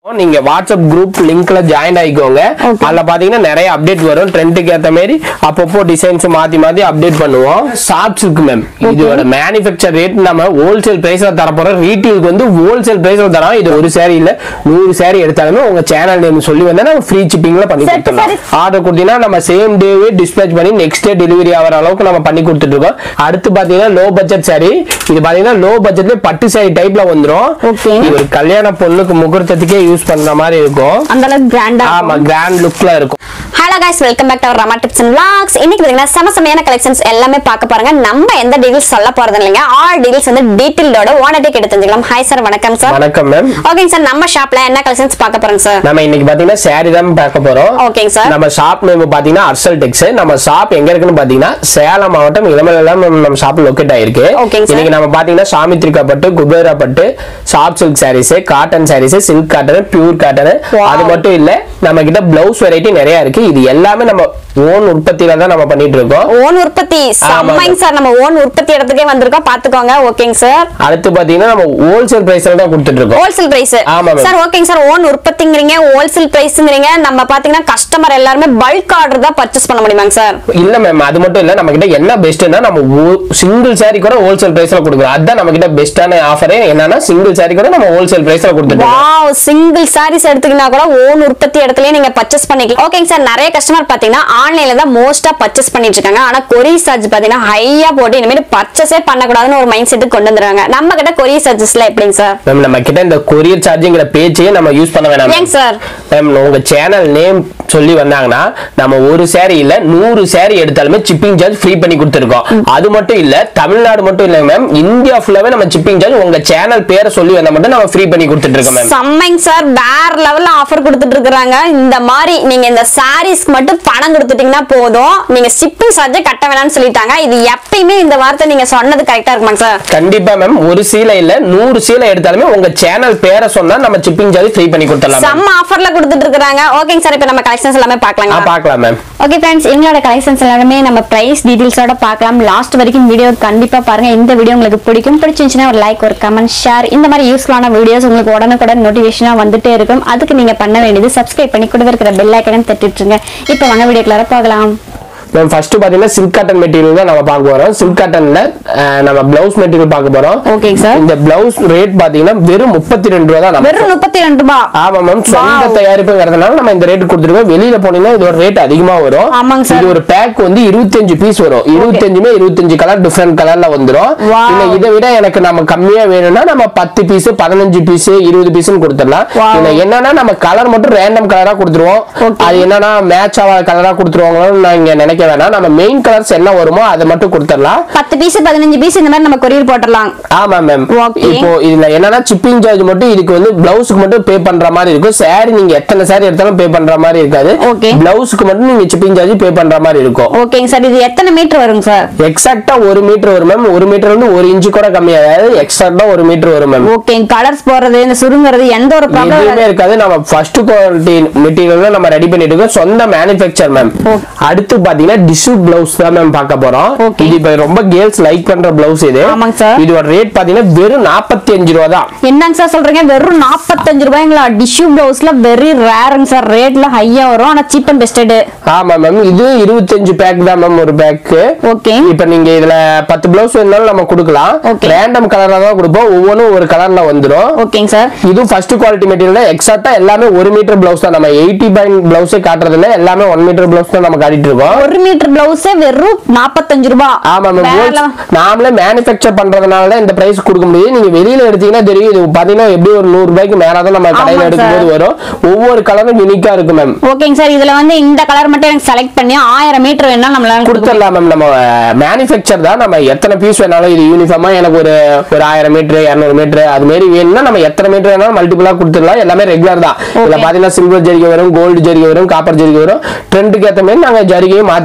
நீங்க WhatsApp group லிங்க்ல join ஆயிக்கோங்க Okay. அதுல பாத்தீங்கன்னா நிறைய அப்டேட் வரும் ட்ரெண்டுக்கு ஏத்த மாதிரி அப்பப்போ டிசைன்ஸ் மாத்தி மாத்தி அப்டேட் பண்ணுவோம் ஷாப்ஸ் இருக்கு மேம் இதோட மேனுஃபேக்சர் ரேட் நம்ம ஹோல்சேல் பிரைஸ்ல தர போறோம் ரீட்டெயிலுக்கு வந்து ஹோல்சேல் பிரைஸ்ல தரோம் இது ஒரு saree இல்ல நூறு saree எடுத்தாலுமே உங்க சேனல் நேம் சொல்லி வந்தா நம்ம ஃப்ரீ ஷிப்பிங்ல பண்ணி Set கொடுத்துடலாம் sarees. ஆர்டர் கொடுத்தீங்கன்னா நம்ம சேம் டேவே டிஸ்பேச் பண்ணி நெக்ஸ்ட் டே டெலிவரி ஆகிற அளவுக்கு நம்ம பண்ணி கொடுத்துட்டு இருக்கோம் அடுத்து பாத்தீங்கன்னா லோ பட்ஜெட் saree இது பாத்தீங்கன்னா லோ பட்ஜெட்ல பட்டு saree டைப்ல வந்துரும் Okay. இது ஒரு கல்யாண பொண்ணுக்கு முகூர்த்தத்துக்கே யூஸ் பண்ற மாதிரி இருக்கும் அந்த அளவுக்கு கிராண்டா ஆமா கிராண்ட் லுக்ல இருக்கும் hello guys welcome back to our Rama tips and vlogs இன்னைக்கு பாத்தீங்கன்னா செம செமையான கலெக்ஷன்ஸ் எல்லாமே பார்க்க போறாங்க நம்ம எந்த டீல்ஸ் சொல்ல போறது இல்லைங்க ஆல் டீல்ஸ் வந்து டீட்டெயிலோட ஓனர்டே கேட்டு தெரிஞ்சுக்கலாம் ஹாய் சார் வணக்கம் சார் வணக்கம் மேம் ஓகேங்க சார் நம்ம ஷாப்ல என்ன கலெக்ஷன்ஸ் பார்க்க போறோம் சார் நம்ம இன்னைக்கு பாத்தீங்கன்னா saree தான் பார்க்க போறோம் ஓகேங்க சார் நம்ம ஷாப் நேம் பாத்தீங்கன்னா அர்சல் டெக்ஸ் நம்ம ஷாப் எங்க இருக்குன்னு பாத்தீங்கன்னா சேலம் மாவட்டம் இளமலாம் நம்ம ஷாப் லொக்கேட் ஆயிருக்கு ஓகேங்க சார். இன்னைக்கு நம்ம பாத்தீங்கன்னா சாமித்ரிகா பட்டு குபேரா பட்டு soft silk saris cotton saris silk cotton pure cotton Wow. அது மட்டும் இல்ல நம்ம கிட்ட பிளவுஸ் வெரைட்டி நிறைய இருக்கு இது எல்லாமே நம்ம ஓன் உற்பத்தியில தான் நம்ம பண்ணிட்டு இருக்கோம் ஓன் உற்பத்தி ஆமாங்க. செம்மைங்க சார் நம்ம ஓன் உற்பத்தி இடத்துக்கே வந்திருக்கோம் பாத்துக்கோங்க ஓகேங்க சார் அடுத்து பாத்தீங்கன்னா நம்ம ஹோல்சேல் பிரைஸ்ல தான் கொடுத்துட்டு இருக்கோம் ஹோல்சேல் பிரைஸ் ஆமா, ma'am. சார் ஓகேங்க சார் ஓன் உற்பத்திங்கிறீங்க ஹோல்சேல் பிரைஸ்ங்கிறீங்க நம்ம பாத்தீங்கன்னா கஸ்டமர் எல்லாருமே பல்க் ஆர்டர் தான் பர்ச்சேஸ் பண்ண முடியுமாங்க சார் இல்ல மேம் அது மட்டும் இல்ல நம்ம கிட்ட என்ன பெஸ்ட்னா நம்ம சிங்கிள் saree கூட ஹோல்சேல் பிரைஸ்ல கொடுக்குறோம் அதுதான் நம்ம கிட்ட பெஸ்டான ஆஃபரே என்னன்னா சிங்கிள் saree கூட நம்ம ஹோல்சேல் பிரைஸ்ல கொடுத்துட்டு இருக்கோம் வாவ் சிங்கிள் சாரீஸ் எடுத்தீங்கன்னா கூட ஓன் உற்பத்தி இடத்துலயே நீங்க பர்ச்சேஸ் பண்ணிக்கலாம் ஓகேங்க சார் நிறைய கஸ்டமர் பாத்தீங்கன்னா ஆன்லைன்ல தான் மோஸ்டா பர்ச்சேஸ் பண்ணிட்டு இருக்காங்க ஆனா கொரியர் சார்ஜ் பாத்தீங்கன்னா ஹையா போட்டு இனிமேல் பர்ச்சேஸே பண்ணக்கூடாதுன்னு ஒரு மைண்ட் செட்டுக்கு கொண்டு வந்துருவாங்க நம்ம கிட்ட கொரியர் சார்ஜஸ்ல எப்படிங்க சார் மேம் நம்ம கிட்ட இந்த கொரியர் சார்ஜிங்கிற பேச்சையே நம்ம யூஸ் பண்ண வேணாம் ஏங்க சார் மேம் உங்க சேனல் நேம் சொல்லி வந்தாங்கன்னா நம்ம ஒரு saree இல்ல நூறு saree எடுத்தாலுமே சிப்பிங் சார்ஜ் ஃப்ரீ பண்ணி கொடுத்துருக்கோம் அது மட்டும் இல்ல தமிழ்நாடு மட்டும் இல்ல மேம் இந்தியா ஃபுல்லாவே நம்ம சிப்பிங் சார்ஜ் உங்க சேனல் பேரை சொல்லி வந்தா மட்டும் நம்ம ஃப்ரீ பண்ணி கொடுத்துட்டு இருக்கோம் மேம் செம்மைங்க சார் வேற லெவல்ல ஆஃபர் கொடுத்துட்டு இருக்காங்க இந்த மாதிரி நீங்க இந்த சாரீஸ்க்கு மட்டும் பணம் கொடுத்துட்டீங்கன்னா போதும் நீங்க ஷிப்பிங் சார்ஜ் கட்ட வேணாம்னு சொல்லிட்டாங்க இது எப்பயுமே இந்த வார்த்தை நீங்க சொன்னது கரெக்டா இருக்குமாங்க சார் கண்டிப்பா மேம் ஒரு சீலை இல்ல நூறு சீலை எடுத்தாலுமே உங்க சேனல் பேரை சொன்னா நம்ம சிப்பிங் சார்ஜ் ஃப்ரீ பண்ணி கொடுத்துடலாம் ma'am. செம்ம ஆஃபர்ல கொடுத்துட்டு இருக்காங்க ஓகேங்க சார் இப்போ நம்ம கலெக்ஷன்ஸ் எல்லாமே ஆ பார்க்கலாம் பார்க்கலாம் மேம் ஓகே ஃப்ரெண்ட்ஸ் எங்களோட கலெக்ஷன்ஸ் எல்லாமே நம்ம பிரைஸ் டீடைல்ஸோட பார்க்கலாம் லாஸ்ட் வரைக்கும் வீடியோ கண்டிப்பா பாருங்க இந்த வீடியோ உங்களுக்கு பிடிக்கும் பிடிச்சிருந்துச்சுன்னா ஒரு லைக் ஒரு கமெண்ட் ஷேர் இந்த மாதிரி யூஸ்ஃபுல்லான வீடியோஸ் உங்களுக்கு உடனுக்குடன் நோட்டிஃபிகேஷனா வந்துட்டே இருக்கும் அதுக்கு நீங்க பண்ண வேண்டியது சப்ஸ்கிரைப் பண்ணி கூட இருக்கிற பெல் ஐக்கனை தட்டிட்டுருங்க இப்போ வாங்க வீடியோக்குள்ளார போகலாம் மேம் ஃபர்ஸ்ட் பாத்தீங்கன்னா சில்க் காட்டன் மெட்டீரியல் தான் நம்ம பார்க்க போறோம் சில்க் காட்டன்ல நம்ம பிளவுஸ் மெட்டீரியல் பார்க்க போறோம் ஓகேங்க சார் இந்த பிளவுஸ் ரேட் பாத்தீங்கன்னா வெறும் முப்பத்தி ரெண்டு ரூபா தான் நம்ம வெறும் முப்பத்தி ரெண்டு ரூபாய் ஆமா மேம் சொந்த Wow. தயாரிப்புங்கிறதுனால நம்ம இந்த ரேட் கொடுத்துருக்கோம் வெளியில போனீங்கன்னா இதோட ரேட் அதிகமா வரும் ஆமாங்க sir. இது ஒரு பேக் வந்து இருபத்தஞ்சு பீஸ் வரும் இருபத்தஞ்சுமே இருபத்தஞ்சு கலர் டிஃப்ரெண்ட் கலர்ல வந்துரும் Wow. இல்ல இதை விட எனக்கு நம்ம கம்மியா வேணும்னா நம்ம பத்து பீஸ் பதினஞ்சு பீஸ் இருபது பீஸ்னு கொடுத்துடலாம் Wow. இதுல என்னன்னா நம்ம கலர் மட்டும் ரேண்டம் கலரா கொடுத்துருவோம் Okay. அது என்னன்னா மேட்ச் ஆகாத கலரா கொடுத்துருவாங்களோன்னு நான் இங்க நினைக்க வேணாம் நம்ம மெயின் கலர்ஸ் என்ன வருமோ அதை மட்டும் கொடுத்துடலாம் பத்து பீஸ் பதினஞ்சு பீஸ் இந்த மாதிரி நம்ம கொரியர் போட்டுடலாம் ஆமா மேம் Okay. இப்போ இதுல என்னன்னா சிப்பிங் சார்ஜ் மட்டும் இதுக்கு வந்து பிளவுஸ்க்கு மட்டும் பே பண்ற மாதிரி இருக்கும் saree நீங்க எத்தனை saree எடுத்தாலும் பே பண்ற மாதிரி இருக்காது Okay. பிளவுஸ்க்கு மட்டும் நீங்க சிப்பிங் சார்ஜ் பே பண்ற மாதிரி இருக்கும் ஓகேங்க சார் இது எத்தனை மீட்டர் வருங்க சார் எக்ஸாக்டா ஒரு மீட்டர் வரும் மேம் ஒரு மீட்டர் வந்து ஒரு இன்ச்சு கூட கம்மியாகாது எக்ஸாக்டா ஒரு மீட்டர் வரும் மேம் ஓகே கலர்ஸ் போறது இந்த சுருங்குறது எந்த ஒரு எதுவுமே ப்ராப்ளம் இருக்காது நம்ம ஃபர்ஸ்ட் குவாலிட்டி மெட்டீரியல் நம்ம ரெடி பண்ணிட்டு இருக்கோம் சொந்த மேனுஃபேக்சர் மேம் Okay. அடுத்து பாத்தீங்கன்னா டிஷ்யூ பிளவுஸ் தான் மேம் பார்க்க போறோம் Okay. இது இப்ப ரொம்ப கேர்ள்ஸ் லைக் பண்ற பிளவுஸ் இது ஆமாங்க sir. இதோட ரேட் பாத்தீங்கன்னா வெறும் 45 ரூபா தான் என்னங்க சார் சொல்றீங்க வெறும் நாற்பத்தஞ்சு ரூபாய்ங்களா டிஷ்யூ பிளவுஸ்ல வெரி ரேருங்க சார் ரேட்ல ஹையா வரும் ஆனா சீப் அண்ட் பெஸ்டட் ஆமா மேம் இது இருபத்தஞ்சு பேக் தான் மேம் ஒரு பேக் ஓகே இப்ப நீங்க இதுல பத்து பிளவுஸ் வேணாலும் நம்ம கொடுக்கலாம் Okay. ரேண்டம் கலர்ல தான் கொடுப்போம் ஒவ்வொன்றும் ஒரு கலர்ல வந்துரும் ஓகேங்க சார் இது ஃபர்ஸ்ட் குவாலிட்டி மெட்டீரியல் எக்ஸாக்டா எல்லாமே ஒரு மீட்டர் பிளவுஸ் தான் நம்ம எயிட்டி பாயிண்ட் பிளவுஸே காட்டுறது இல்ல எல்லாமே ஒன் மீட்டர் பிளவுஸ் தான் நம்ம காட்டிட்டு இருக்கோம் ஒரு மீட்டர் பிளவுஸே வெறும் நாற்பத்தஞ்சு ரூபாய் ஆமா மேம் வேற level. நாமளே மேனுஃபேக்சர் பண்றதுனால தான் இந்த பிரைஸ் கொடுக்க முடியும் நீங்க வெளியில எடுத்தீங்கன்னா தெரியும் இது பாத்தீங்கன்னா எப்படி ஒரு நூறு ரூபாய்க்கு மேல தான் நம்ம கடையில ஆமா எடுக்கும்போது sir. வரும் ஒவ்வொரு கலரும் யூனிக்கா இருக்கும் மேம் ஓகேங்க சார் இதுல வந்து இந்த கலர் மட்டும் எனக்கு செலக்ட் பண்ணி ஆயிரம் மீட்டர் வேணா நம்மளால கொடுக்க கொடுத்துடலாம் மேம் நம்ம மேனுஃபேக்சர் தான் நம்ம எத்தனை பீஸ் வேணாலும் இது யூனிஃபார்மா எனக்கு ஒரு ஒரு ஆயிரம் மீட்டர் இரநூறு மீட்டர் அது மாதிரி வேணும்னா நம்ம எத்தனை மீட்டர் வேணாலும் மல்டிபிளா கொடுத்துடலாம் எல்லாமே ரெகுலர் தான் இதுல பாத்தீங்கன்னா சில்வர் ஜரிகை வரும் கோல்டு ஜரிகை வரும் காப்பர் ஜரிகை வரும் ட்ரெண்டுக்கு ஏத்த மாதிரி நாங்க ஜரிகையும் மாத்தி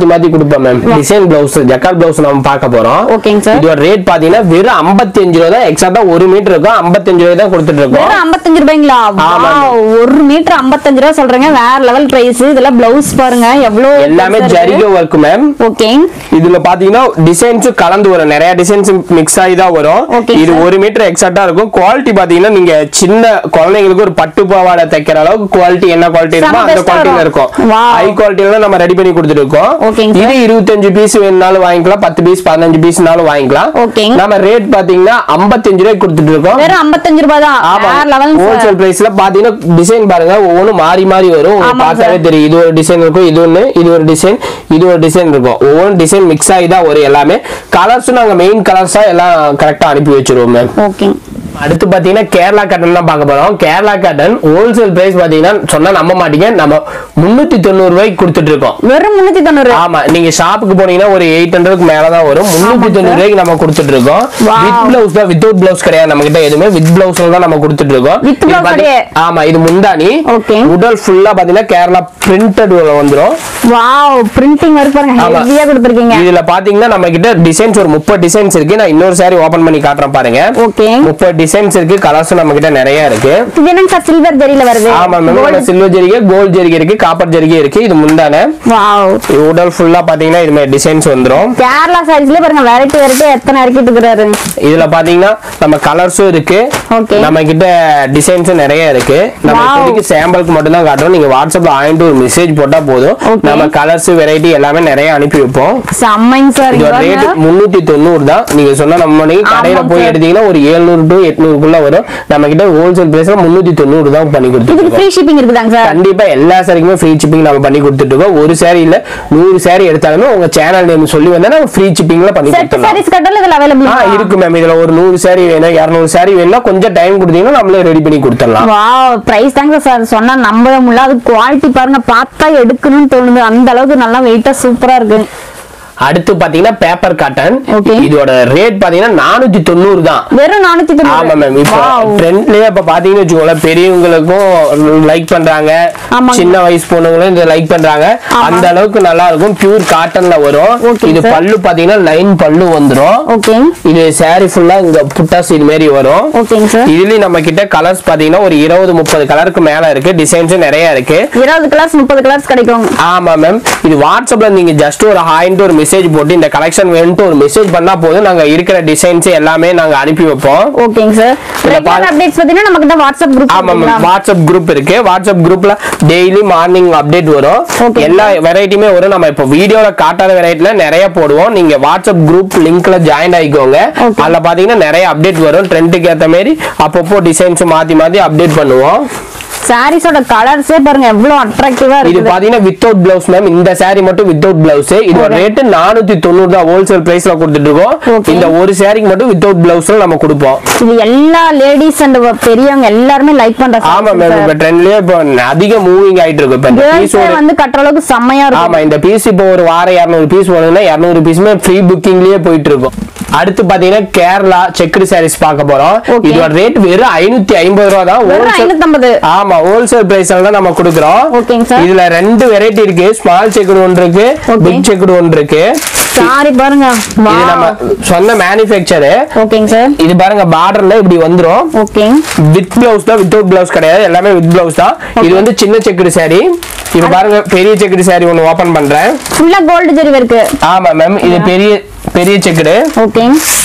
மாத்தி மாத்தி கொடுப்போம் ma'am design blouse jacquard blouse நம்ம பார்க்க போறோம் ஓகேங்க சார் இதோட ரேட் பாத்தீங்கன்னா வெறும் 55 ரூபா தான் எக்ஸாக்டா ஒரு மீட்டர் இருக்கும் 55 ரூபாய் தான் கொடுத்துட்டு இருக்கோம் வெறும் 55 ரூபாய்ங்களா ஆமாங்க. Wow, ஒரு மீட்டர் 55 ரூபாய் சொல்றேங்க வேற லெவல் பிரைஸ் இதெல்லாம் பிளவுஸ் பாருங்க எவ்வளவு எல்லாமே ஜரிகை ஒர்க் மேம் ஓகே இதுல பாத்தீங்கன்னா டிசைன்ஸ் கலந்து வரும் நிறைய டிசைன்ஸ் மிக்ஸ் ஆகி தான் வரும் Okay, இது sir. ஒரு மீட்டர் எக்ஸாக்டா இருக்கும் குவாலிட்டி பாத்தீங்கன்னா நீங்க சின்ன குழந்தைங்களுக்கு ஒரு பட்டு பாவாடை தைக்கிற அளவுக்கு குவாலிட்டி என்ன குவாலிட்டி இருக்குமோ செம அந்த best ஆ குவாலிட்டில வரும். இருக்கும் Wow. ஹை குவாலிட்டில நம்ம ரெடி பண்ணி கொடுத்துட்டு இருக்கோம் Okay, sir. இது இருபத்தஞ்சு பீஸ் வேணும்னாலும் வாங்கிக்கலாம் பத்து பீஸ் பதினஞ்சு பீஸ்னாலும் வாங்கிக்கலாம் Okay. நம்ம ரேட் பாத்தீங்கன்னா 55 ரூபாய்க்கு கொடுத்துட்டு இருக்கோம் வெறும் 55 ரூபாய் தான் ஆமா வேற லெவல் ஹோல்சேல் பிரைஸ்ல பாத்தீங்கன்னா டிசைன் பாருங்க ஒவ்வொன்றும் மாறி மாறி வரும் உங்களுக்கு ஆமா பார்த்தாலே sir. தெரியும் இது ஒரு டிசைன் இருக்கும் இது ஒண்ணு இது ஒரு டிசைன் இது ஒரு டிசைன் இருக்கும் ஒவ்வொரு டிசைன் மிக்ஸ் ஆகி தான் வரும் எல்லாமே கலர்ஸும் நாங்க மெயின் கலர்ஸா எல்லாம் கரெக்டா அனுப்பி வச்சிருவோம் மேம் ஓகே அடுத்து பாத்தீங்கன்னா கேரளா காட்டன் தான் பார்க்க போறோம் கேரளா காட்டன் ஹோல்சேல் பிரைஸ் பாத்தீங்கன்னா சொன்னா நம்ப மாட்டீங்க நம்ம முன்னூத்தி தொண்ணூறு ரூபாய்க்கு கொடுத்துட்டு இருக்கோம் வெறும் 390 ஆமா நீங்க ஷாப்புக்கு போனீங்கன்னா ஒரு எயிட் ஹண்ட்ரட்க்கு மேல தான் வரும் முன்னூத்தி தொண்ணூறு ரூபாய்க்கு நம்ம கொடுத்துட்டு இருக்கோம் Wow. வித் பிளவுஸ் தான் வித்தவுட் பிளவுஸ் கிடையாது நம்ம கிட்ட எதுவுமே வித் பிளவுஸ் தான் நம்ம கொடுத்துட்டு இருக்கோம் With இது blouse பாத்தி- கிடையாது. ஆமா இது முந்தானி Okay. உடல் ஃபுல்லா பாத்தீங்கன்னா கேரளா பிரிண்டட் வந்துரும் வாவ் பிரிண்டிங் ஒர்க் பாருங்க ஆமா. ஹெவியா கொடுத்திருக்கீங்க இதுல பாத்தீங்கன்னா நம்ம கிட்ட டிசைன்ஸ் ஒரு முப்பது டிசைன்ஸ் இருக்கு நான் இன்னொரு சாரி ஓபன் பண்ணி காட்டுறேன் பாருங்க ஓகே முப்பது டிசைன்ஸ் இருக்கு கலர்ஸும் நம்ம கிட்ட நிறைய இருக்கு இது என்னங்க சார் சில்வர் ஜரியில வருது ஆமா மேம் சில்வர் ஜரிகை கோல்ட் ஜரிகை இருக்கு காப்பர் ஜரிகை இருக்கு இது முந்தான வாவ் இது உடல் ஃபுல்லா பாத்தீங்கன்னா இது மாதிரி டிசைன்ஸ் வந்துரும் கேரளா சாரீஸ்ல பாருங்க வெரைட்டி வெரைட்டி எத்தனை இறக்கிட்டு இருக்கிறாரு இதுல பாத்தீங்கன்னா நம்ம கலர்ஸும் இருக்கு Okay. நம்ம கிட்ட டிசைன்ஸும் நிறைய இருக்கு நம்ம Wow. இப்போதைக்கு சாம்பிளுக்கு மட்டும் தான் காட்டுறோம் நீங்க வாட்ஸ்அப்ல ஆயிட்டு ஒரு மெசேஜ் போட்டா போதும் Okay. நம்ம கலர்ஸ் வெரைட்டி எல்லாமே நிறைய அனுப்பி வைப்போம் செம்மைங்க சார் இதோட ரேட் முன்னூத்தி தொண்ணூறு தான் நீங்க சொன்ன நம்ம நீங்க கடையில ஆமாம் போய் sir. எடுத்தீங்கன்னா ஒரு 700 டு எட்நூறுக்குள்ள வரும் நம்ம கிட்ட ஹோல்சேல் பிரைஸ்ல முன்னூத்தி தொண்ணூறு தான் பண்ணி இதுக்கு கொடுத்துருக்கோம் ஃப்ரீ ஷிப்பிங் இருக்குதாங்க சார் கண்டிப்பா எல்லா சாரிக்குமே ஃப்ரீ ஷிப்பிங் நம்ம பண்ணி கொடுத்துட்டு இருக்கோம் ஒரு சாரி இல்ல நூறு சாரி எடுத்தாலுமே உங்க சேனல் நேம் சொல்லி வந்தா நம்ம ஃப்ரீ ஷிப்பிங்ல பண்ணி செட் கொடுத்துடலாம் சாரீஸ் கட்டல இதுல அவைலபிள் ஆ இருக்கு மேம் இதுல ஒரு நூறு சாரி வேணும் இருநூறு சாரி வேணும்னா கொஞ்சம் டைம் கொடுத்தீங்கன்னா நம்மளே ரெடி பண்ணி கொடுத்துடலாம் வாவ் பிரைஸ் தாங்க சார் சொன்னா நம்பவே முடியல அது குவாலிட்டி பாருங்க பார்த்தா எடுக்கணும்னு தோணுது அந்த அளவுக்கு நல்லா வெயிட்டா சூப்பரா இருக்கு அடுத்து பாத்தீங்கன்னா பேப்பர் காட்டன் Okay. இதோட ரேட் பாத்தீங்கன்னா நானூத்தி தொண்ணூறு தான் வெறும் நானூத்தி ஆமா மேம் இப்போ தொண்ணூறு ட்ரெண்ட்லயே இப்ப பாத்தீங்கன்னு வச்சுக்கோங்களேன் பெரியவங்களுக்கும் லைக் பண்றாங்க ஆமாங்க. சின்ன வயசு பொண்ணுங்களும் இதை லைக் பண்றாங்க ஆமா. அந்த அளவுக்கு நல்லா இருக்கும் பியூர் காட்டன்ல வரும் Okay, இது sir. பல்லு பாத்தீங்கன்னா லைன் பல்லு வந்துரும் ஓகே இது saree ஃபுல்லா இங்க புட்டாஸ் இது மாதிரி வரும் ஓகேங்க சார் இதுலயும் நம்ம கிட்ட கலர்ஸ் பாத்தீங்கன்னா ஒரு இருபது முப்பது கலருக்கு மேல இருக்கு டிசைன்ஸும் நிறைய இருக்கு இருபது கலர்ஸ் முப்பது கலர்ஸ் கிடைக்கும் ஆமா மேம் இது வாட்ஸ்அப்ல நீங்க ஜஸ்ட் ஒரு ஹாய்ன்ட்டு ஒரு மெசேஜ் போட்டு இந்த கலெக்ஷன் வேணும்ட்டு ஒரு மெசேஜ் பண்ணா போதும் நாங்க இருக்கிற டிசைன்ஸ் எல்லாமே நாங்க அனுப்பி வைப்போம் ஓகேங்க சார் இதுல ரெகுலர் பாரு- அப்டேட்ஸ் பாத்தீங்கன்னா நம்ம கிட்ட வாட்ஸ்அப் குரூப் ஆமா மேம் வாட்ஸ்அப் குரூப் இருக்கு வாட்ஸ்அப் குரூப்ல டெய்லி மார்னிங் அப்டேட் வரும் Okay. எல்லா வெரைட்டியுமே வரும் நம்ம இப்போ வீடியோல காட்டாத வெரைட்டில நிறைய போடுவோம் நீங்க வாட்ஸ்அப் குரூப் லிங்க்ல ஜாயின் ஆயிக்கோங்க Okay. அதுல பாத்தீங்கன்னா நிறைய அப்டேட் வரும் ட்ரெண்டுக்கு ஏத்த மாதிரி அப்பப்போ டிசைன்ஸ் மாத்தி மாத்தி அப்டேட் பண்ணுவோம் சாரீஸோட கலர்ஸே பாருங்க எவ்வளவு அட்ராக்டிவா இது இருக்குது பாத்தீங்கன்னா வித்தவுட் பிளவுஸ் மேம் இந்த saree மட்டும் வித்தவுட் பிளவுஸ் இதோட Okay. ரேட் நானூத்தி தொண்ணூறு தான் ஹோல்சேல் பிரைஸ்ல கொடுத்துட்டு இருக்கோம் Okay. இந்த ஒரு சாரிக்கு மட்டும் வித்தவுட் பிளவுஸ்ல நம்ம கொடுப்போம் இது எல்லா லேடிஸ் அண்ட் பெரியவங்க எல்லாருமே லைக் பண்ற ஆமா மேம் இப்ப ட்ரெண்ட்லயே இப்போ அதிக மூவிங் ஆயிட்டு இருக்கு இப்ப இந்த பீஸ் கேர்ள்ஸே ஒரு வந்து கட்டுற அளவுக்கு செம்மையா ஆமா இருக்கும் இந்த பீஸ் இப்போ ஒரு வாரம் இரநூறு பீஸ் வருதுன்னா இரநூறு பீஸுமே ஃப்ரீ புக்கிங்லயே போயிட்டு இருக்கும் அடுத்து பாத்தீங்கன்னா கேரளா செக்குடு சாரீஸ் பார்க்க போறோம் Okay. இதோட ரேட் வெறும் ஐநூத்தி ஐம்பது ரூபா தான் வெறும் wholesale- 550. ஆமா ஹோல்சேல் பிரைஸ்ல தான் நம்ம கொடுக்குறோம் ஓகேங்க சார் இதுல ரெண்டு வெரைட்டி இருக்கு ஸ்மால் செக்குடு ஒன்று இருக்கு Okay. பிக் செக்குடு ஒன்று இருக்கு சாரி பாருங்க இது நம்ம சொந்த மேனுஃபேக்சரு ஓகேங்க சார் இது பாருங்க பார்டர்ல இப்படி வந்துரும் ஓகே வித் பிளவுஸ் தான் வித்தவுட் பிளவுஸ் கிடையாது எல்லாமே வித் பிளவுஸ் தான் இது வந்து சின்ன செக்குடு saree இப்ப பாருங்க பெரிய செக்குடு saree ஒன்னு ஓபன் பண்றேன் ஃபுல்லா கோல்டு ஜெரி இருக்கு ஆமா மேம் இது பெரிய பெரிய செக்குடு ஓகே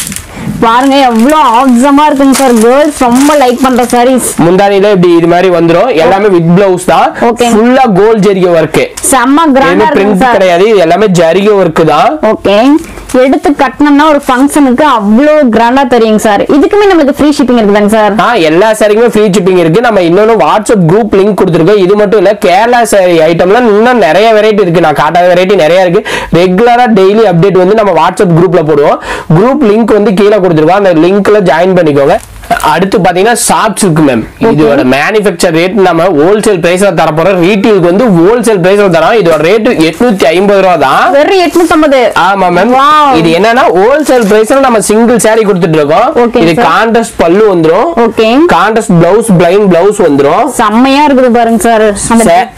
பாருங்க எவ்வளவு ஆப்சமா இருக்குங்க சார் கேர்ள்ஸ் ரொம்ப லைக் பண்ற சாரீஸ் முந்தானில இப்படி இது மாதிரி வந்துரும் எல்லாமே வித் பிளவுஸ் தான் Okay. ஃபுல்லா கோல்ட் ஜரிகை ஒர்க் செம்ம கிராண்டா எதுவுமே இருக்குங்க பிரிண்ட் சார் கிடையாது இது எல்லாமே ஜரிகை ஒர்க் தான் ஓகே எடுத்து கட்டணும்னா ஒரு ஃபங்க்ஷனுக்கு அவ்வளோ கிராண்டா தெரியுங்க சார் இதுக்குமே நம்மளுக்கு ஃப்ரீ ஷிப்பிங் இருக்குதாங்க சார் ஆ எல்லா சாரிக்குமே ஃப்ரீ ஷிப்பிங் இருக்கு நம்ம இன்னொன்னு வாட்ஸ்அப் குரூப் லிங்க் கொடுத்துருக்கோம் இது மட்டும் இல்ல கேரளா சாரி ஐட்டம்ல இன்னும் நிறைய வெரைட்டி இருக்கு நான் காட்டாத வெரைட்டி நிறைய இருக்கு ரெகுலரா டெய்லி அப்டேட் வந்து நம்ம வாட்ஸ்அப் குரூப்ல போடுவோம் குரூப் லிங்க் வந்து கீழே கொடுத்துருக்கோம் அந்த லிங்க்ல ஜாயின் பண்ணிக்கோங்க அடுத்து பாத்தீங்கன்னா ஷாப்ஸ் இருக்கு மேம் இதோட மேனுஃபேக்சர் ரேட் நம்ம ஹோல்சேல் பிரைஸ்ல தர போறோம் ரீட்டெயிலுக்கு வந்து ஹோல்சேல் பிரைஸ்ல தரோம் இதோட ரேட் எட்நூத்தி ஐம்பது ரூபா தான் வெறும் எட்நூத்தம்பது ஆமா மேம் Wow. இது என்னன்னா ஹோல்சேல் பிரைஸ்ல நம்ம சிங்கிள் saree கொடுத்துட்டு இருக்கோம் Okay, இது sir. கான்ட்ராஸ்ட் பல்லு வந்துரும் okay contrast blouse plain blouse வந்துரும் செம்மையா இருக்குது பாருங்க சார் அந்த சே-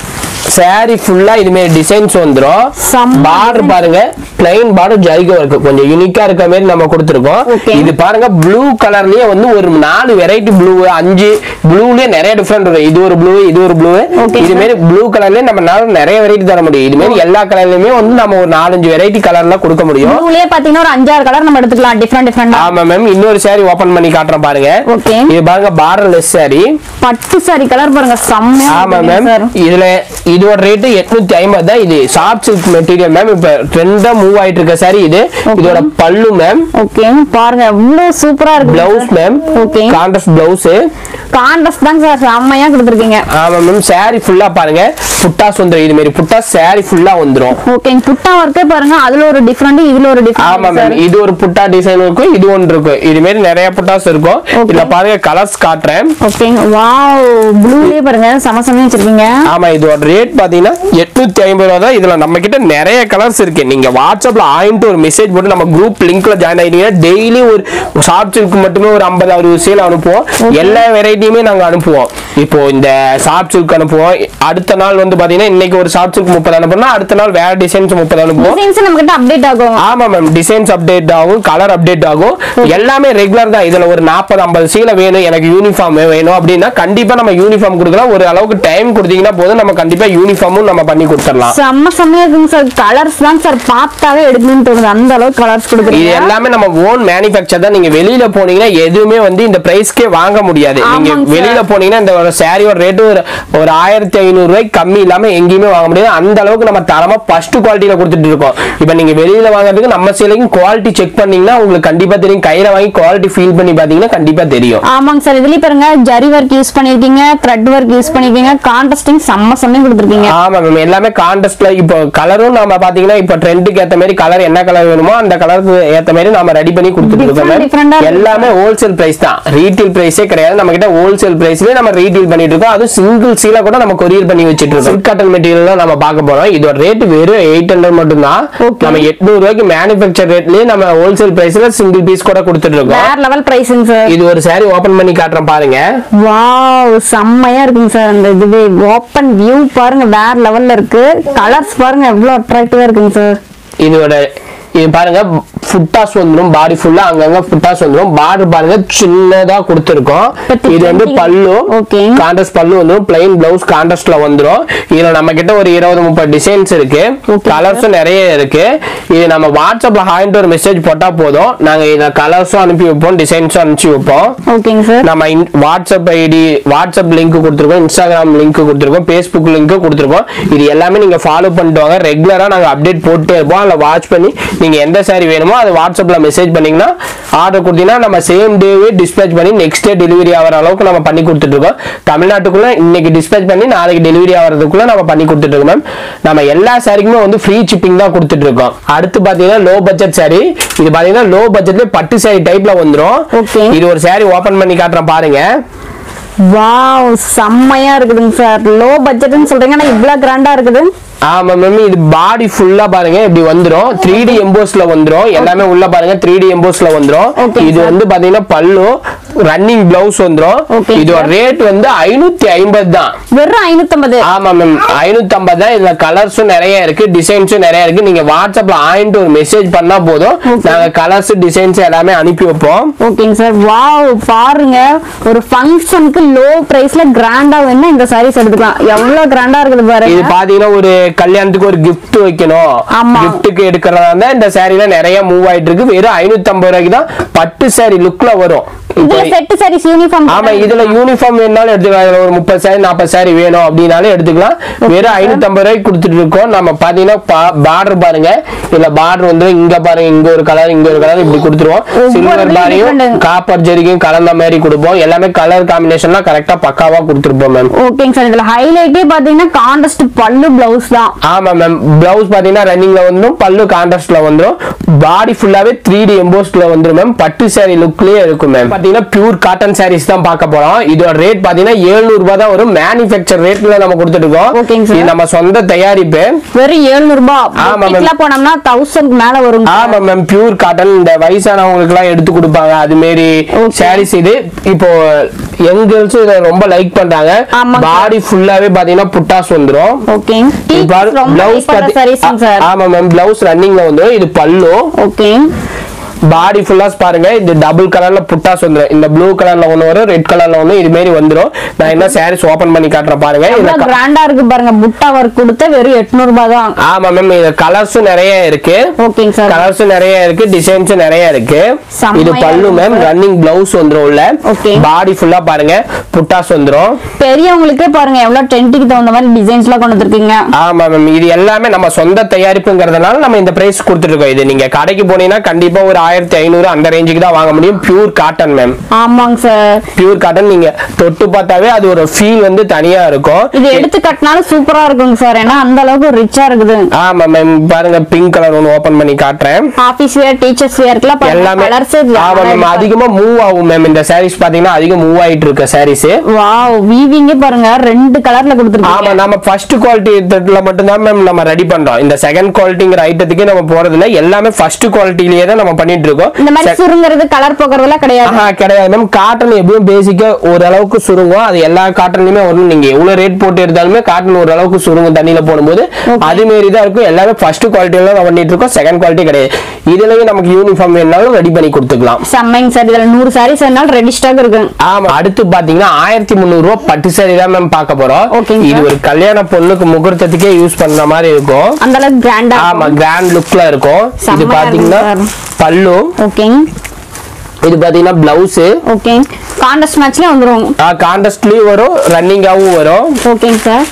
saree ஃபுல்லா இது மாதிரி டிசைன்ஸ் வந்துரும் செம்ம பார்டர் பாருங்க பிளைன் பார்டர் ஜரிகை இருக்கு கொஞ்சம் யூனிக்கா இருக்க மாதிரி நம்ம கொடுத்துருக்கோம் Okay. இது பாருங்க ப்ளூ கலர்லயே வந்து ஒரு நாலு வெரைட்டி ப்ளூ அஞ்சு ப்ளூலயே நிறைய டிஃபரெண்ட் இருக்கு இது ஒரு ப்ளூ இது ஒரு ப்ளூ Okay, இது sir. மாதிரி ப்ளூ கலர்லயே நம்ம நிறைய வெரைட்டி தர முடியும் இது மாதிரி எல்லா கலர்லயுமே வந்து நம்ம ஒரு நாலஞ்சு வெரைட்டி கலர்ல கொடுக்க முடியும் ப்ளூலயே பாத்தீங்கன்னா ஒரு அஞ்சாறு கலர் நம்ம எடுத்துக்கலாம் டிஃப்ரெண்ட் டிஃப்ரெண்டா ஆமா மேம் இன்னொரு saree ஓபன் பண்ணி காட்டுறேன் பாருங்க ஓகே இது பாருங்க பார்டர் லெஸ் saree பட்டு சாரி கலர் பாருங்க செம்மையா ஆமா இருக்குங்க மேம் சார் இதுல இதோட ரேட் எட்நூத்தி ஐம்பது தான் இது சாஃப்ட் சில்க் மெட்டீரியல் மேம் இப்ப ட்ரெண்டா மூவ் ஆயிட்டு இருக்க சாரி இது இதோட பல்லு மேம் ஓகே பாருங்க இவ்வளவு சூப்பரா இருக்கு blouse ma'am okay contrast blouse contrast தாங்க சார் செம்மையா கொடுத்துருக்கீங்க ஆமா மேம் saree ஃபுல்லா பாருங்க புட்டாஸ் வந்துரும் இது மாதிரி புட்டாஸ் saree ஃபுல்லா வந்துரும் ஓகே புட்டா ஒர்க்கே பாருங்க அதுல ஒரு டிஃப்ரெண்ட் இதுல ஒரு ஆமா டிஃப்ரெண்ட் மேம் இது ஒரு புட்டா டிசைன் இருக்கும் இது ஒன்று இருக்கும் இது மாதிரி நிறைய புட்டாஸ் இருக்கும் Okay. இதுல பாருங்க கலர்ஸ் காட்டுறேன் ஓகே வாவ் ப்ளூலயே பாருங்க சம சமயம் வச்சிருக்கீங்க ஆமா இதோட ரேட் பாத்தீங்கன்னா எட்நூத்தி ஐம்பது ரூபா தான் இதுல நம்ம கிட்ட நிறைய கலர்ஸ் இருக்கு நீங்க வாட்ஸ்அப்ல ஆயின்ட்டு ஒரு மெசேஜ் போட்டு நம்ம குரூப் லிங்க்ல ஜாயின் ஆயிட்டீங்கன்னா டெய்லி ஒரு ஷார்ட் சில்க் மட்டுமே ஒரு ஐம்பது அறுபது சேல் அனுப்புவோம் எல்லா வெரைட்டியுமே நாங்க அனுப்புவோம் இப்போ இந்த ஷார்ட் சில்க் அனுப்புவோம் அடுத்த நாள் வந்து பாத்தீங்கன்னா இன்னைக்கு ஒரு ஷார்ட் சில்க் முப்பது அனுப்புனா அடுத்த நாள் வேற டிசைன்ஸ் முப்பது அனுப்புவோம் டிசைன்ஸ் நம்ம கிட்ட அப்டேட் ஆகும் ஆமா மேம் டிசைன்ஸ் அப்டேட் ஆகும் கலர் அப்டேட் ஆகும் எல்லாமே ரெகுலர் தான் இதுல ஒரு நாற்பது ஐம்பது சீலை வேணும் எனக்கு யூனிஃபார்ம் வேணும் அப்படின்னா கண்டிப்பா நம்ம யூனிஃபார்ம் கொடுக்கலாம் ஒரு அளவுக்கு டைம் கொடுத்தீங்கன்னா போதும் நம்ம கண்டிப்பா யூனிஃபார்மும் நம்ம பண்ணி கொடுத்துடலாம் செம்ம செம்மையா இருக்குங்க சார் கலர்ஸ் தான் சார் பார்த்தாவே எடுக்கணும்னு தோணுது அந்த அளவுக்கு கலர்ஸ் இது கொடுக்குறீங்க எல்லாமே நம்ம ஓன் மேனுஃபேக்சர் தான் நீங்க வெளியில போனீங்கன்னா எதுவுமே வந்து இந்த பிரைஸ்க்கே வாங்க முடியாது நீங்க ஆமாங்க sir. வெளியில போனீங்கன்னா இந்த ஒரு சாரியோட ரேட்டு ஒரு ஒரு ஆயிரத்தி ஐநூறு ரூபாய்க்கு கம்மி இல்லாம எங்கேயுமே வாங்க முடியாது அந்த அளவுக்கு நம்ம தரமா ஃபர்ஸ்ட் குவாலிட்டியில கொடுத்துட்டு இருக்கோம் இப்போ நீங்க வெளியில வாங்குறதுக்கு நம்ம சேலைக்கும் குவாலிட்டி செக் பண்ணீங்கன்னா உங்களுக்கு கண்டிப்பா தெரியும் கையில வாங்கி குவாலிட்டி ஃபீல் பண்ணி பாத்தீங்கன்னா கண்டிப்பா தெரியும் ஆமாங்க சார் இதுலயும் பாருங்க ஜரி ஒர்க் யூஸ் பண்ணிருக்கீங்க த்ரெட் ஒர்க் யூஸ் பண்ணிருக்கீங்க கான்ட்ராஸ்டிங் செம்ம செம்மையா கொடுத்துருக்கீங்க ஆமா மேம் எல்லாமே கான்ட்ராஸ்ட்ல இப்போ கலரும் நம்ம பாத்தீங்கன்னா இப்போ ட்ரெண்டுக்கு ஏத்த மாதிரி கலர் என்ன கலர் வேணுமோ அந்த கலருக்கு ஏத்த மாதிரி நாம ரெடி பண்ணி கொடுத்துட்டு இருக்கோம் Different, different ஆ மேம் இருக்கு. எல்லாமே ஹோல்சேல் பிரைஸ் தான் ரீட்டைல் பிரைஸே கிடையாது நம்ம கிட்ட ஹோல்சேல் பிரைஸ்லயே நம்ம ரீட்டைல் பண்ணிட்டு இருக்கோம் அது சிங்கிள் சீல கூட நம்ம கொரியர் பண்ணி வச்சிட்டு இருக்கோம் சில்க் காட்டன் மெட்டீரியல் தான் நம்ம பார்க்க போறோம் இதோட ரேட் வெறும் எயிட் ஹண்ட்ரட் மட்டும் தான் Okay. நம்ம எட்நூறு ரூபாய்க்கு மேனுஃபேக்சர் ரேட்லயே நம்ம ஹோல்சேல் பிரைஸ்ல சிங்கிள் பீஸ் கூட கொடுத்துட்டு இருக்கோம் வேற லெவல் பிரைஸிங் சார் இது ஒரு saree ஓபன் பண்ணி காட்டுறேன் பாருங்க வாவ் செம்மையா இருக்குங்க சார் அந்த இதுவே ஓப்பன் வியூ பாருங்க வேற லெவல்ல இருக்கு கலர்ஸ் பாருங்க எவ்வளவு அட்ராக்டிவா இருக்குங்க சார் இதோட இது பாருங்க ஃபுட்டாஸ் வந்துரும் பாடி ஃபுல்லா அங்கங்க ஃபுட்டாஸ் வந்துரும் பார்டர் பாருங்க சின்னதா கொடுத்துருக்கோம் But இது வந்து plenty- பல்லு Okay. கான்ட்ராஸ்ட் பல்லு வந்துரும் பிளைன் பிளவுஸ் கான்ட்ராஸ்ட்ல வந்துரும் இதுல நம்ம கிட்ட ஒரு இருபது முப்பது டிசைன்ஸ் இருக்கு Okay, கலர்ஸும் நிறைய இருக்கு இது நம்ம வாட்ஸ்அப்ல ஹாயின்ட்டு ஒரு மெசேஜ் போட்டா போதும் நாங்க இந்த கலர்ஸும் அனுப்பி வைப்போம் டிசைன்ஸும் அனுப்பிச்சு வைப்போம் ஓகேங்க சார் நம்ம இன்- வாட்ஸ்அப் ஐடி வாட்ஸ்அப் லிங்க் கொடுத்துருக்கோம் இன்ஸ்டாகிராம் லிங்க் கொடுத்துருக்கோம் ஃபேஸ்புக் லிங்க் கொடுத்துருக்கோம் இது எல்லாமே நீங்க ஃபாலோ பண்ணிட்டு வாங்க ரெகுலரா நாங்க அப்டேட் போட்டே இருப்போம் அதில் வாட்ச் பண்ணி நீங்க எந்த சாரி வேணுமோ அதை வாட்ஸ்அப்ல மெசேஜ் பண்ணீங்கன்னா ஆர்டர் கொடுத்தீங்கன்னா நம்ம சேம் டேவே டிஸ்பேச் பண்ணி நெக்ஸ்ட் டே டெலிவரி ஆகிற அளவுக்கு நம்ம பண்ணி கொடுத்துட்டு இருக்கோம் தமிழ்நாட்டுக்குள்ள இன்னைக்கு டிஸ்பேச் பண்ணி நாளைக்கு டெலிவரி ஆகிறதுக்குள்ள நம்ம பண்ணி கொடுத்துட்டு இருக்கோம் மேம் நம்ம எல்லா சாரிக்குமே வந்து ஃப்ரீ ஷிப்பிங் தான் கொடுத்துட்டு இருக்கோம் அடுத்து பாத்தீங்கன்னா லோ பட்ஜெட் சாரி இது பாத்தீங்கன்னா லோ பட்ஜெட்ல பட்டு சாரி டைப்ல வந்துரும் Okay. இது ஒரு saree ஓபன் பண்ணி காட்டுறேன் பாருங்க வாவ் செம்மையா இருக்குதுங்க சார் லோ பட்ஜெட்னு சொல்றீங்க ஆனா இவ்வளவு கிராண்டா இருக்குது ஆமா மேம் இது பாடி ஃபுல்லா பாருங்க இப்படி வந்துரும் த்ரீ டி எம்போஸ்ல வந்துரும் எல்லாமே உள்ள பாருங்க த்ரீ டி எம்போஸ்ல வந்துரும் Okay, இது sir. வந்து பாத்தீங்கன்னா பல்லு ரன்னிங் பிளவுஸ் வந்துரும் Okay, இதோட sir. ரேட் வந்து ஐநூத்தி ஐம்பது தான் வெறும் ஐநூத்தம்பது ஆமா மேம் ஐநூத்தி ஐம்பது தான் இதுல கலர்ஸும் நிறைய இருக்கு டிசைன்ஸும் நிறைய இருக்கு நீங்க வாட்ஸ்அப்ல ஆயின்ட்டு ஒரு மெசேஜ் பண்ணா போதும் Okay. நாங்க கலர்ஸ் டிசைன்ஸ் எல்லாமே அனுப்பி வைப்போம் ஓகேங்க சார் வாவ் பாருங்க ஒரு ஃபங்க்ஷனுக்கு லோ பிரைஸ்ல கிராண்டா வேணா இந்த சாரீஸ் எடுத்துக்கலாம் எவ்வளவு கிராண்டா இருக்குது இது பாருங்க பாத்தீங்கன்னா ஒரு கல்யாணத்துக்கு ஒரு gift வைக்கணும் ஆமா. கிஃப்ட்டுக்கு எடுக்கிறதா இருந்தா இந்த சாரீல நிறைய மூவ் ஆயிட்டு இருக்கு வெறும் ஐநூத்தி ஐம்பது ரூபாய்க்கு தான் பட்டு சாரி லுக்ல வரும் இப்போ இதுல செட் சாரீஸ் யூனிஃபார்ம் ஆமா இதுல யூனிஃபார்ம் வேணாலும் எடுத்துக்கலாம் இதுல ஒரு முப்பது சாரி நாற்பது சாரி வேணும் அப்படின்னாலும் எடுத்துக்கலாம் வெறும் ஐநூத்தி ஐம்பது ரூபாய்க்கு கொடுத்துட்டு இருக்கோம் நம்ம பாத்தீங்கன்னா பார்டர் பாருங்க இதுல பார்டர் வந்து இங்க பாருங்க இங்க ஒரு கலர் இங்க ஒரு கலர் இப்படி கொடுத்துருவோம் ஒவ்வொரு சில்வர் இதுலயும் பாரியும் different. காப்பர் ஜெரிகையும் கலந்த மாதிரி கொடுப்போம் எல்லாமே கலர் காம்பினேஷன்லாம் கரெக்டா பக்காவா கொடுத்துருப்போம் மேம் ஓகேங்க சார் இதுல ஹைலைட்டே பாத்தீங்கன்னா கான்ட்ராஸ்ட் பல்லு பிளவுஸ் தான் ஆமா மேம் பிளவுஸ் பாத்தீங்கன்னா ரன்னிங்ல வந்துரும் பல்லு கான்ட்ராஸ்ட்ல வந்துரும் பாடி ஃபுல்லாவே த்ரீ டி எம்போஸ்ட்ல வந்துரும் மேம் பட்டு saree லுக்லயே இருக்கும் மேம் பாத்தீங்கன்னா பியூர் காட்டன் sarees தான் பார்க்க போறோம் இதோட ரேட் பாத்தீங்கன்னா 700 ரூபாய் தான் வரும் மேனுஃபேக்சர் ரேட்ல நம்ம கொடுத்துட்டு இருக்கோம் ஓகேங்க sir. இது நம்ம சொந்த தயாரிப்பு வெறும் எழுநூறு ரூபாய் ஆமா, ma'am. Boutique-ல போனோம்னா தௌசண்ட் மேல வரும் ஆமா மேம் பியூர் காட்டன் இந்த வயசானவங்களுக்கு எல்லாம் எடுத்து கொடுப்பாங்க அது மாரி Okay. சாரீஸ் இது இப்போ எங்க கேர்ள்ஸ் இதை ரொம்ப லைக் பண்றாங்க ஆமாங்க. பாடி ஃபுல்லாவே பாத்தீங்கன்னா புட்டாஸ் வந்துரும் ஓகே இது பாரு ரொம்ப பிளவுஸ் like பண்ற sarees சார் ஆமா மேம் பிளவுஸ் ரன்னிங்ல வந்துரும் இது பல்லு ஓகே பாடி ஃபுல்லா பாருங்க இது டபுள் கலர்ல புட்டாஸ் வந்துரும் இந்த ப்ளூ கலர்ல ஒண்ணு வரும் ரெட் கலர்ல ஒண்ணு இது மாதிரி வந்துரும் நான் என்ன சாரீஸ் ஓபன் பண்ணி காட்டுறேன் பாருங்க இந்த எவ்வளவு கிராண்டா இருக்கு பாருங்க புட்டா ஒர்க் கொடுத்த வெறும் 800 ரூபாய் தான் ஆமா மேம் இது கலர்ஸும் நிறைய இருக்கு ஓகேங்க சார் கலர்ஸ் நிறைய இருக்கு டிசைன்ஸும் நிறைய இருக்கு செம்மையா இது பல்லு இருக்கு மேம் sir. ரன்னிங் பிளவுஸ் வந்துரும் உள்ள Okay. பாடி ஃபுல்லா பாருங்க புட்டாஸ் வந்துரும் பெரியவங்களுக்கே பாருங்க எவ்வளவு டென்ட்டுக்கு தகுந்த மாதிரி டிசைன்ஸ் எல்லாம் கொண்டு வந்திருக்கீங்க ஆமா மேம் இது எல்லாமே நம்ம சொந்த தயாரிப்புங்கிறதுனால நம்ம இந்த பிரைஸ் கொடுத்துட்டு இருக்கோம் இது நீங்க கடைக்கு போனீங்கன்னா கண்டிப்பா ஒரு ஆயிரத்தி ஐநூறு அந்த ரேஞ்சுக்கு தான் வாங்க முடியும் பியூர் காட்டன் மேம் ஆமாங்க சார் பியூர் காட்டன் நீங்க தொட்டு பார்த்தாவே அது ஒரு ஃபீல் வந்து தனியா இருக்கும் இது எடுத்து கட்டினாலும் சூப்பரா இருக்குங்க சார் ஏன்னா அந்த அளவுக்கு ரிச்சா இருக்குது ஆமா மேம் பாருங்க பிங்க் கலர் ஒன்று ஓபன் பண்ணி காட்டுறேன் ஆபீஸ் வேர் டீச்சர்ஸ் வேர்க்குலாம் எல்லாமே கலர்ஸ் ஆமா மேம் அதிகமா மூவ் ஆகும் மேம் இந்த சாரீஸ் பாத்தீங்கன்னா அதிகம் மூவ் ஆயிட்டு இருக்க சாரீஸ் வாவ் வீவிங்கே பாருங்க ரெண்டு கலர்ல ஆமா கொடுத்துருக்கீங்க நம்ம ஃபர்ஸ்ட் குவாலிட்டி ல மட்டும் தான் மேம் நம்ம ரெடி பண்றோம் இந்த செகண்ட் குவாலிட்டிங்கிற ஐட்டத்துக்கு நம்ம போறது இல்ல எல்லாமே ஃபர்ஸ்ட் குவாலிட்டிலேயே தான் நம்ம பண்ணிட்டு இருக்கோம் இந்த மாதிரி சுருங்குறது கலர் போக்குறதெல்லாம் கிடையாது ஆஹா கிடையாது மேம் காட்டன் எப்படியும் பேசிக்கா ஓரளவுக்கு சுருங்கும் அது எல்லா காட்டன்லயுமே வரும் நீங்க எவ்வளவு ரேட் போட்டு எடுத்தாலுமே காட்டன் ஓரளவுக்கு சுருங்கும் தண்ணியில போடும்போது அது மாரி தான் இருக்கும் எல்லாமே ஃபர்ஸ்ட் குவாலிட்டியில தான் பண்ணிட்டு இருக்கோம் செகண்ட் குவாலிட்டி கிடையாது இதுலயும் நமக்கு யூனிஃபார்ம் வேணாலும் ரெடி பண்ணி கொடுத்துக்கலாம் செம்மைங்க சார் இதுல நூறு சாரீஸ் வேணாலும் ரெடி ஸ்டாக் இருக்கு ஆமா அடுத்து பாத்தீங்கன்னா ஆயிரத்தி முந்நூறு ரூபாய் பட்டு saree தான் மேம் பார்க்க போறோம் ஓகேங்க இது sir. ஒரு கல்யாண பொண்ணுக்கு முகூர்த்தத்துக்கே யூஸ் பண்ற மாதிரி இருக்கும் அந்த அளவுக்கு கிராண்டா ஆமா கிராண்ட் லுக்ல இருக்கும் இது செம்மையா பாத்தீங்கன்னா இருக்கும் பல்லு ஓகேங்க இது பாத்தீங்கன்னா பிளவுஸ் ஓகே கான்டஸ்ட் மேட்ச்ல வந்துரும் கான்டெஸ்ட்லயும் வரும் ரன்னிங்காவும் வரும் ஓகேங்க சார்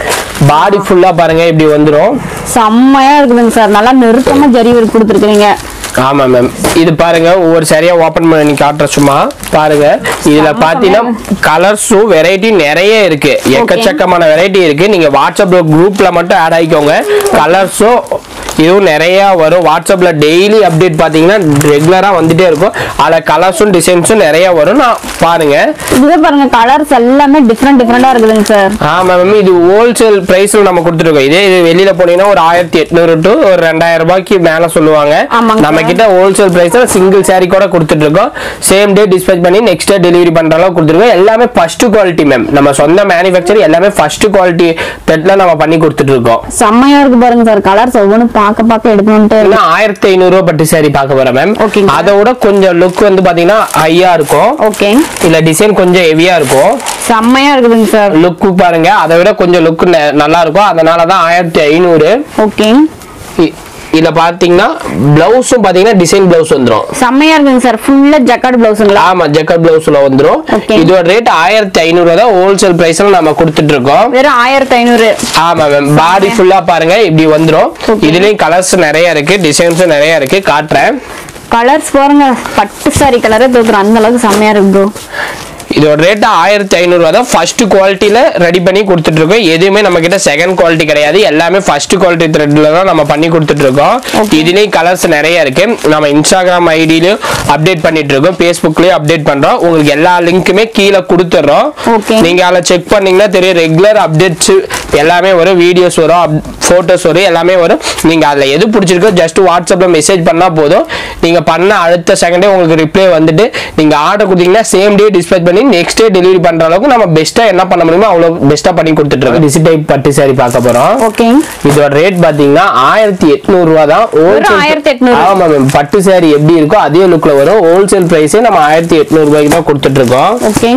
பாடி ஃபுல்லா பாருங்க இப்படி வந்துரும் செம்மையா இருக்குதுங்க சார் நல்லா நெருக்கமா ஜரி ஒர்க் கொடுத்துருக்கீங்க ஆமா மேம் இது பாருங்க ஒவ்வொரு சரியா ஓபன் பண்ணி காட்டுற சும்மா பாருங்க இதுல செம்ம பாத்தீங்கன்னா கலர்ஸும் வெரைட்டி நிறைய இருக்கு எக்கச்சக்கமான வெரைட்டி இருக்கு நீங்க வாட்ஸ்அப்ல குரூப்ல மட்டும் ஆட் ஆயிக்கோங்க கலர்ஸும் இதுவும் நிறைய வரும் வாட்ஸ்அப்ல டெய்லி அப்டேட் பாத்தீங்கன்னா ரெகுலரா வந்துட்டே இருக்கும் அதுல கலர்ஸும் டிசைன்ஸும் நிறைய வரும் நான் பாருங்க இதுவே பாருங்க கலர்ஸ் எல்லாமே டிஃப்ரெண்ட் டிஃப்ரெண்டா இருக்குதுங்க சார் ஆமா மேம் இது ஹோல்சேல் பிரைஸ்ல நம்ம கொடுத்துருக்கோம் இதே இது வெளியில போனீங்கன்னா ஒரு ஆயிரத்தி எட்நூறு டு ஒரு ரெண்டாயிரம் ரூபாய்க்கு மேல சொல்லுவாங்க ஆமாங்க நம்ம sir. கிட்ட ஹோல்சேல் பிரைஸ்ல சிங்கிள் saree கூட கொடுத்துட்டு இருக்கோம் சேம் டே டிஸ்பேச் பண்ணி நெக்ஸ்ட் டே டெலிவரி பண்ற அளவுக்கு கொடுத்துருக்கோம் எல்லாமே ஃபர்ஸ்ட் குவாலிட்டி மேம் நம்ம சொந்த மேனுஃபேக்சர் எல்லாமே ஃபர்ஸ்ட் குவாலிட்டி பெட்ல நம்ம பண்ணி கொடுத்துட்டு இருக்கோம் செம்மையா இருக்கு பாருங்க சார் கலர்ஸ் ஒவ்வொன்றும் பார்க்க பார்க்க எடுக்கணும்ட்டு இன்னும் ஆயிரத்தி ஐநூறு ரூபாய் பட்டு saree பார்க்க போறேன் மேம் ஓகேங்க. அதை விட கொஞ்சம் லுக் வந்து பாத்தீங்கன்னா ஹையா இருக்கும் ஓகே இல்ல டிசைன் கொஞ்சம் ஹெவியா இருக்கும் செம்மையா இருக்குதுங்க சார் லுக் பாருங்க அதை விட கொஞ்சம் லுக் நல்லா இருக்கும் அதனால தான் ஆயிரத்தி ஐநூறு ஓகே இ- இதுல பாத்தீங்கன்னா பிளவுஸும் பாத்தீங்கன்னா டிசைன் பிளவுஸ் வந்துரும் செம்மையா இருக்குங்க சார் ஃபுல்லா ஜக்கார்ட் பிளவுஸுங்களா ஆமா ஜக்கர் பிளவுஸ்ல வந்துரும் Okay. இதோட ரேட் ஆயிரத்தி ஐநூறு தான் ஹோல்சேல் பிரைஸ்ல நம்ம கொடுத்துட்டு இருக்கோம் வெறும் ஆயிரத்தி ஐநூறு ஆமா மேம் பாடி ஃபுல்லா பாருங்க இப்படி வந்துரும் Okay. இதுலயும் கலர்ஸ் நிறைய இருக்கு டிசைன்ஸும் நிறைய இருக்கு காட்டுறேன் கலர்ஸ் பாருங்க பட்டு சாரி கலரே தூக்குறோம் அந்த அளவுக்கு செம்மையா இருக்கு ப்ரோ இதோட ரேட் ஆயிரத்தி ஐநூறுவா தான் ஃபர்ஸ்ட் குவாலிட்டியில ரெடி பண்ணி கொடுத்துட்டு இருக்கோம் எதுவுமே நம்ம கிட்ட செகண்ட் குவாலிட்டி கிடையாது எல்லாமே ஃபர்ஸ்ட் குவாலிட்டி த்ரெட்ல தான் நம்ம பண்ணி கொடுத்துட்டு இருக்கோம் Okay. இதுலயும் கலர்ஸ் நிறைய இருக்கு நம்ம இன்ஸ்டாகிராம் ஐடியிலும் அப்டேட் பண்ணிட்டு இருக்கோம் ஃபேஸ்புக்லயும் அப்டேட் பண்றோம் உங்களுக்கு எல்லா லிங்க்குமே கீழே கொடுத்துட்றோம் Okay. நீங்க அதில் செக் பண்ணீங்கன்னா தெரியும் ரெகுலர் அப்டேட்ஸ் எல்லாமே வரும் வீடியோஸ் வரும் போட்டோஸ் வரும் எல்லாமே வரும் நீங்க அதுல எது பிடிச்சிருக்கோ ஜஸ்ட் வாட்ஸ்அப்ல மெசேஜ் பண்ணா போதும் நீங்க பண்ண அடுத்த செகண்டே உங்களுக்கு ரிப்ளை வந்துட்டு நீங்க ஆர்டர் கொடுத்தீங்கன்னா சேம் டே டிஸ்பேச் பண்ணி நெக்ஸ்ட் டே டெலிவரி பண்ற அளவுக்கு நம்ம பெஸ்ட்டா என்ன பண்ண முடியுமோ அவ்வளவு பெஸ்ட்டா பண்ணி கொடுத்துட்டு இருக்கோம் டிசி டைப் பட்டு saree பார்க்க போறோம் ஓகே இதோட ரேட் பாத்தீங்கன்னா ஆயிரத்தி எட்நூறு ரூபா தான் வெறும் 1800. ஆமா மேம் பட்டு saree எப்படி இருக்கோ அதே லுக்ல வரும் ஹோல்சேல் பிரைஸே நம்ம ஆயிரத்தி எட்நூறு ரூபாய்க்கு தான் கொடுத்துட்டு இருக்கோம் ஓகே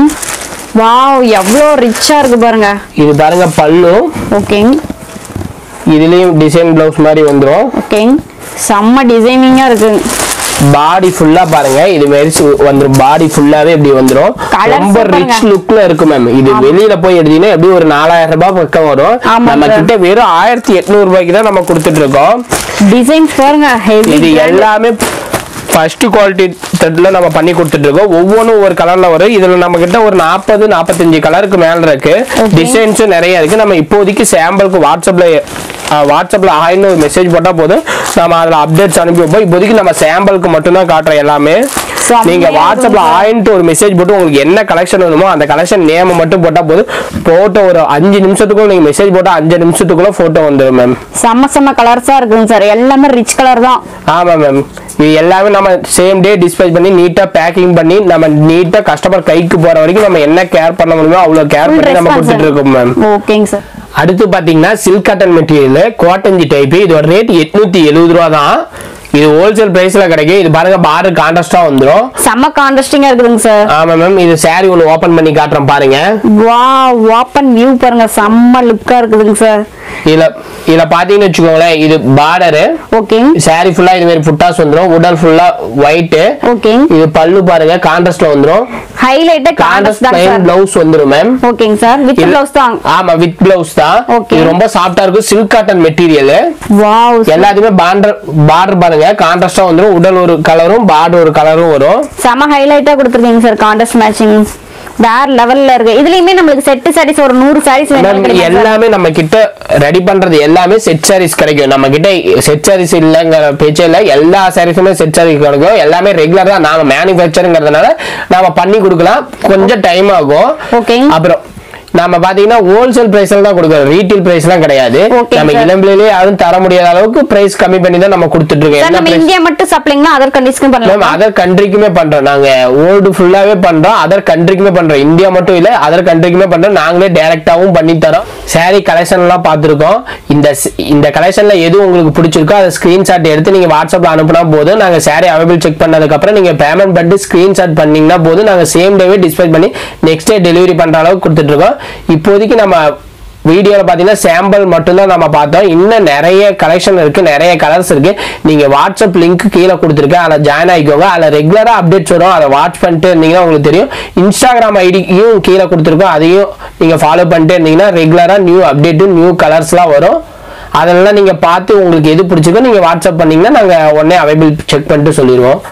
வாவ் எவ்வளோ ரிச்சா இருக்கு பாருங்க இது பாருங்க பல்லு ஓகே இதுலயும் டிசைன் பிளவுஸ் மாதிரி வந்துரும் ஓகே செம்ம டிசைனிங்கா இருக்கு பாடி ஃபுல்லா பாருங்க இது மாதிரி சு- வந்துரும் பாடி ஃபுல்லாவே இப்படி வந்துரும் Colours ரொம்ப பாருங்க. ரிச் லுக்ல இருக்கும் மேம் இது வெளியில போய் எடுத்தீங்கன்னா எப்படி ஒரு நாலாயிரம் ரூபாய் பக்கம் வரும் ஆமாங்க. நம்ம கிட்ட வெறும் ஆயிரத்தி எட்நூறு ரூபாய்க்கு தான் நம்ம கொடுத்துட்டு இருக்கோம் டிசைன்ஸ் பாருங்க ஹெவி இது எல்லாமே ஃபர்ஸ்ட் குவாலிட்டி த்ரெட்ல நம்ம பண்ணி கொடுத்துட்டு இருக்கோம் ஒவ்வொன்றும் ஒரு கலர்ல வரும் இதுல நம்ம கிட்ட ஒரு நாற்பது நாற்பத்தஞ்சு கலருக்கு மேல இருக்கு Okay. டிசைன்ஸும் நிறைய இருக்கு நம்ம இப்போதைக்கு சாம்பிளுக்கு வாட்ஸ்அப்ல வாட்ஸ்அப்ல ஆயின்னு ஒரு மெசேஜ் போட்டா போதும் நம்ம அதுல அப்டேட்ஸ் அனுப்பி வைப்போம் இப்போதைக்கு நம்ம சாம்பிளுக்கு மட்டும்தான் காட்டுறோம் எல்லாமே செம்மையா நீங்க இருக்கும் வாட்ஸ்அப்ல sir. ஆயின்ட்டு ஒரு மெசேஜ் போட்டு உங்களுக்கு என்ன கலெக்ஷன் வேணுமோ அந்த கலெக்ஷன் நேம் மட்டும் போட்டா போதும் போட்ட ஒரு அஞ்சு நிமிஷத்துக்குள்ள நீங்க மெசேஜ் போட்டா அஞ்சு நிமிஷத்துக்குள்ள போட்டோ வந்துடும் மேம் செம்ம செம்ம கலர்ஸா இருக்குங்க சார் எல்லாமே ரிச் கலர் தான் ஆமா மேம் இது எல்லாமே நம்ம சேம் டே டிஸ்பேச் பண்ணி நீட்டா பேக்கிங் பண்ணி நம்ம நீட்டா கஸ்டமர் கைக்கு போற வரைக்கும் நம்ம என்ன கேர் பண்ண முடியுமோ அவ்வளவு கேர் Full பண்ணி நம்ம response கொடுத்துட்டு இருக்கோம் மேம் ஓகேங்க சார் அடுத்து பாத்தீங்கன்னா சில்க் காட்டன் மெட்டீரியல் கோட்டஞ்சி டைப் இதோட ரேட் எட்நூத்தி எழுபது ரூபா தான் இது ஹோல்சேல் பிரைஸ்ல கிடைக்கும் இது பாருங்க பார்டர் கான்ட்ராஸ்டா வந்துரும் செம்ம கான்ட்ராஸ்டிங்கா இருக்குதுங்க சார் ஆமா மேம் இது saree ஒன்று ஓபன் பண்ணி காட்டுறேன் பாருங்க வா ஓப்பன் வியூ பாருங்க செம்ம லுக்கா இருக்குதுங்க சார் இதுல இதுல பாத்தீங்கன்னு வச்சுக்கோங்களேன் இது பார்டரு ஓகேங்க saree ஃபுல்லா இது மாதிரி புட்டாஸ் வந்துரும் உடல் ஃபுல்லா ஒயிட் ஓகேங்க இது பல்லு பாருங்க கான்ட்ராஸ்ட்ல வந்துரும் ஹைலைட்டே கான்ட்ராஸ்ட் கான்ட்ராஸ்ட் தான் பிளைன் சார் பிளவுஸ் வந்துரும் மேம் ஓகேங்க சார் வித் இது- ப்ளவுஸ் தான் ஆமா வித் பிளவுஸ் தான் Okay. இது ரொம்ப சாஃப்டா இருக்கும் சில்க் காட்டன் மெட்டீரியல் வாவ் எல்லாத்துக்குமே பார்டர் பார்டர் பாருங்க கான்ட்ராஸ்டா வந்துரும் உடல் ஒரு கலரும் பார்டர் ஒரு கலரும் வரும் செம ஹைலைட்டா கொடுத்துருக்கீங்க சார் கான்ட்ராஸ்ட் மேட்சிங் வேற லெவல்ல இருக்கு இதுலயுமே நம்மளுக்கு செட் சாரீஸ் ஒரு நூறு சாரீஸ் Ma'am, வேணும் கிடைக்கும் sir. எல்லாமே நம்ம கிட்ட ரெடி பண்றது எல்லாமே செட் சாரீஸ் கிடைக்கும் நம்ம கிட்ட செட் சாரீஸ் இல்லங்கிற பேச்சே இல்ல எல்லா சாரீஸுமே செட் சாரீஸ் கிடைக்கும் எல்லாமே ரெகுலர் தான் நாம மேனுஃபேக்சருங்கிறதுனால நாம பண்ணி கொடுக்கலாம் கொஞ்சம் டைம் ஆகும் Okay. அப்புறம் நம்ம பாத்தீங்கன்னா ஹோல்சேல் பிரைஸ்ல தான் கொடுக்குறோம் ரீட்டைல் பிரைஸ்லாம் கிடையாது Okay, நம்ம sir. இளம்பிலே யாரும் தர முடியாத அளவுக்கு பிரைஸ் கம்மி பண்ணி தான் நம்ம கொடுத்துட்டு இருக்கோம் சார் என்ன நம்ம price? இந்தியா மட்டும் சப்ளைங்களா அதர் கண்ட்ரீஸ்க்கும் மேம் பண்ணலாம் அதர் கண்ட்ரிக்குமே பண்றோம் நாங்க வேர்ல்டு ஃபுல்லாவே பண்றோம் அதர் கண்ட்ரிக்குமே பண்றோம் இந்தியா மட்டும் இல்ல அதர் கண்ட்ரிக்குமே பண்றோம் நாங்களே டைரக்டாவும் பண்ணி தரோம் saree கலெக்ஷன் எல்லாம் பார்த்துருக்கோம் இந்த ஸ்- இந்த கலெக்ஷன்ல எது உங்களுக்கு பிடிச்சிருக்கோ அதை ஸ்கிரீன்ஷாட் எடுத்து நீங்க வாட்ஸ்அப்ல அனுப்புனா போதும் நாங்க saree அவைபிள் செக் பண்ணதுக்கு அப்புறம் நீங்க பேமெண்ட் பண்ணிட்டு ஸ்கிரீன்ஷாட் பண்ணீங்கன்னா போதும் நாங்க சேம் டேவே டிஸ்பேச் பண்ணி நெக்ஸ்ட் டே டெலிவரி பண்ற அளவுக்கு கொடுத்துட்டு இருக்கோம் இப்போதைக்கு நம்ம வீடியோவில் பார்த்தீங்கன்னா சாம்பிள் மட்டும்தான் நம்ம பார்த்தோம் இன்னும் நிறைய கலெக்ஷன் இருக்கு நிறைய கலர்ஸ் இருக்கு நீங்க வாட்ஸ்அப் லிங்க் கீழே கொடுத்துருக்கேன் அதில் ஜாயின் ஆகிக்கோங்க அதில் ரெகுலராக அப்டேட்ஸ் வரும் அதை வாட்ச் பண்ணிட்டு இருந்தீங்கன்னா உங்களுக்கு தெரியும் இன்ஸ்டாகிராம் ஐடியும் கீழே கொடுத்துருக்கோம் அதையும் நீங்க ஃபாலோ பண்ணிட்டு இருந்தீங்கன்னா ரெகுலராக நியூ அப்டேட்டு நியூ கலர்ஸ்லாம் வரும் அதெல்லாம் நீங்க பார்த்து உங்களுக்கு எது பிடிச்சிருக்கோ நீங்க வாட்ஸ்அப் பண்ணீங்கன்னா நாங்கள் உடனே அவைபிள் செக் பண்ணிட்டு சொல்லிடுவோம்